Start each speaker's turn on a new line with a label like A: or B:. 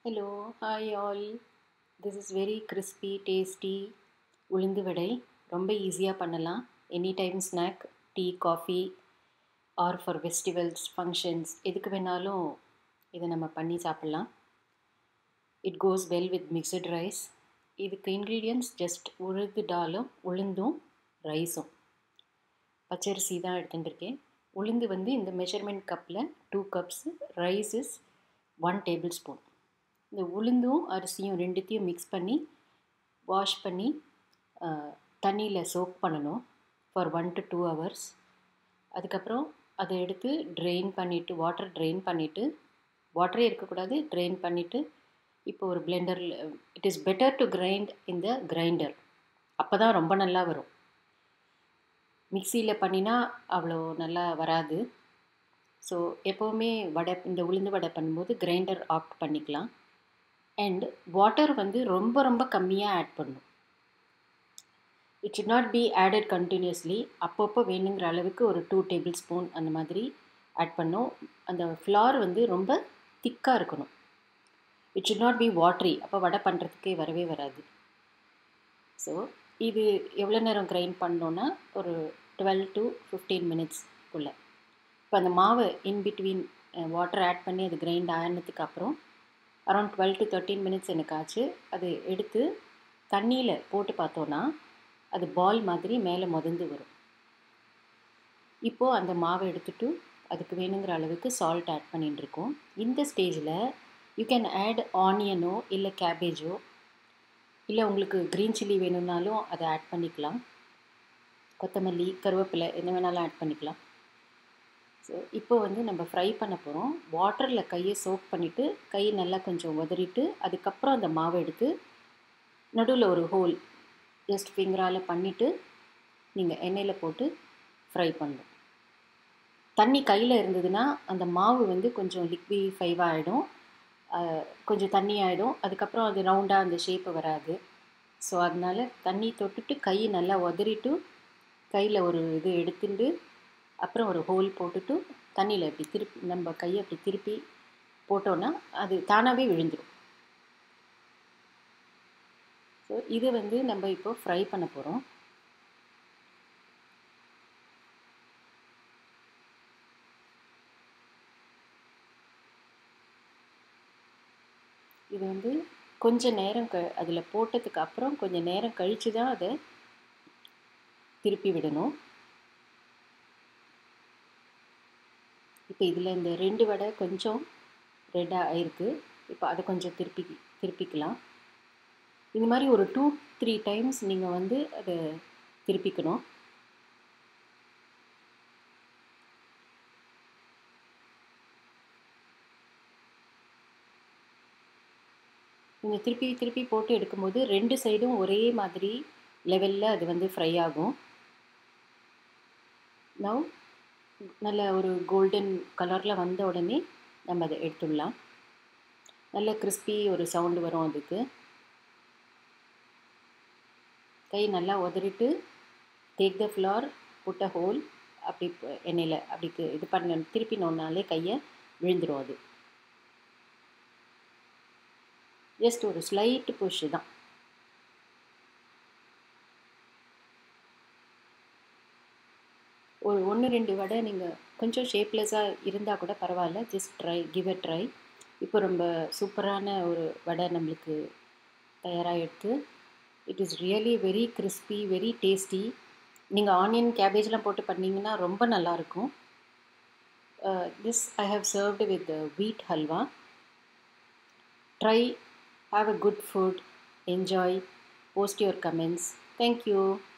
A: Hello, hi all. This is very crispy, tasty உளுந்து வடை ரொம்ப ஈஸியாக பண்ணலாம் any time snack tea coffee or for festivals functions எதுக்கு வேணாலும் இதை நம்ம பண்ணி சாப்பிட்லாம் it goes well with mixed rice இதுக்கு இன்க்ரீடியன்ட்ஸ் ஜஸ்ட் உழுது டாலும் உளுந்தும் ரைஸும் பச்சரிசி தான் எடுத்துகிட்டு இருக்கேன் உளுந்து வந்து இந்த மெஷர்மெண்ட் கப்பில் two cups rice is one tablespoon இந்த உளுந்தும் அரிசியும் ரெண்டுத்தையும் மிக்ஸ் பண்ணி வாஷ் பண்ணி தண்ணியில் சோக் பண்ணணும் for one to two hours அதுக்கப்புறம் அதை எடுத்து ட்ரெயின் பண்ணிவிட்டு வாட்டர் ட்ரெயின் பண்ணிவிட்டு வாட்டரே இருக்கக்கூடாது ட்ரெயின் பண்ணிவிட்டு இப்போ ஒரு பிளெண்டரில் it is better to grind இந்த கிரைண்டர் அப்போ தான் ரொம்ப நல்லா வரும் மிக்சியில் பண்ணினா அவ்வளோ நல்லா வராது ஸோ எப்போவுமே வடை இந்த உளுந்து வடை பண்ணும்போது கிரைண்டர் ஆப்ட் பண்ணிக்கலாம் அண்ட் வாட்டர் வந்து ரொம்ப ரொம்ப கம்மியாக ஆட் பண்ணும் it should not be added continuously அப்பப்போ வேணுங்கிற அளவுக்கு ஒரு டூ டேபிள் ஸ்பூன் அந்த மாதிரி ஆட் பண்ணும் அந்த ஃப்ளார் வந்து ரொம்ப திக்காக இருக்கணும் it should not be watery அப்போ வடை பண்ணுறதுக்கே வரவே வராது ஸோ இது எவ்வளோ நேரம் கிரைண்ட் பண்ணோன்னா ஒரு டுவெல் டு ஃபிஃப்டீன் மினிட்ஸ்க்குள்ளே இப்போ அந்த மாவு இன் பிட்வீன் வாட்டர் ஆட் பண்ணி அது கிரைண்ட் ஆனதுக்கு அப்புறம் around twelve to thirteen minutes எனக்கு ஆச்சு அது எடுத்து தண்ணியில் போட்டு பார்த்தோன்னா அது பால் மாதிரி மேலே முதந்து வரும் இப்போது அந்த மாவை எடுத்துட்டு அதுக்கு வேணுங்கிற அளவுக்கு சால்ட் ஆட் பண்ணிட்டு இருக்கோம் இந்த ஸ்டேஜில் யூ கேன் ஆட் ஆனியனோ இல்லை கேபேஜோ இல்லை உங்களுக்கு க்ரீன் சில்லி வேணும்னாலும் அதை ஆட் பண்ணிக்கலாம் கொத்தமல்லி கருவேப்பிலை என்ன வேணாலும் ஆட் பண்ணிக்கலாம் ஸோ இப்போ வந்து நம்ம ஃப்ரை பண்ண போகிறோம் வாட்டரில் கையை சோக் பண்ணிவிட்டு கை நல்லா கொஞ்சம் உதறிட்டு அதுக்கப்புறம் அந்த மாவை எடுத்து நடுவில் ஒரு ஹோல் ஜஸ்ட் ஃபிங்கரால் பண்ணிவிட்டு நீங்கள் எண்ணெயில் போட்டு ஃப்ரை பண்ணணும் தண்ணி கையில் இருந்ததுன்னா அந்த மாவு வந்து கொஞ்சம் லிக்விஃபைவாக ஆகிடும் கொஞ்சம் தண்ணி ஆகிடும் அதுக்கப்புறம் அது ரவுண்டாக அந்த ஷேப்பு வராது ஸோ அதனால் தண்ணி தொட்டுட்டு கை நல்லா உதறிட்டு கையில் ஒரு இது எடுத்துட்டு அப்புறம் ஒரு ஹோல் போட்டுட்டு தண்ணியில் இப்படி திருப்பி நம்ம கையை அப்படி திருப்பி போட்டோன்னா அது தானாகவே விழுந்துடும் ஸோ இது வந்து நம்ம இப்போ ஃப்ரை பண்ண போகிறோம் இது வந்து கொஞ்ச நேரம் க அதில் போட்டதுக்கு அப்புறம் கொஞ்சம் நேரம் கழித்து தான் அதை திருப்பி விடணும் இப்போ இதில் இந்த ரெண்டு வடை கொஞ்சம் ரெட்டாக ஆயிருக்கு இப்போ அதை கொஞ்சம் திருப்பி திருப்பிக்கலாம் இந்த மாதிரி ஒரு டூ த்ரீ டைம்ஸ் நீங்கள் வந்து அதை திருப்பிக்கணும் நீங்கள் திருப்பி திருப்பி போட்டு எடுக்கும்போது ரெண்டு சைடும் ஒரே மாதிரி லெவலில் அது வந்து ஃப்ரை ஆகும் நவ் நல்ல ஒரு கோல்டன் கலரில் வந்த உடனே நம்ம அதை எடுத்துடலாம் நல்ல கிறிஸ்பி ஒரு சவுண்டு வரும் அதுக்கு கை நல்லா உதறிட்டு take the flour put a hole அப்படி எண்ணெயில் அப்படி இது பண்ண திருப்பினோன்னாலே கையை விழுந்துடும் அது ஜஸ்ட் ஒரு ஸ்லைட் புஷ் தான் ஒரு ஒன்று ரெண்டு வடை நீங்கள் கொஞ்சம் ஷேப்லெஸ்ஸாக இருந்தால் கூட பரவாயில்ல just try give a try இப்போ ரொம்ப சூப்பரான ஒரு வடை நம்மளுக்கு தயாராக எடுத்து it is really very crispy very tasty நீங்கள் ஆனியன் கேபேஜ்லாம் போட்டு பண்ணிங்கன்னா ரொம்ப நல்லாயிருக்கும் this I have served with wheat halwa try have a good food enjoy post your comments thank you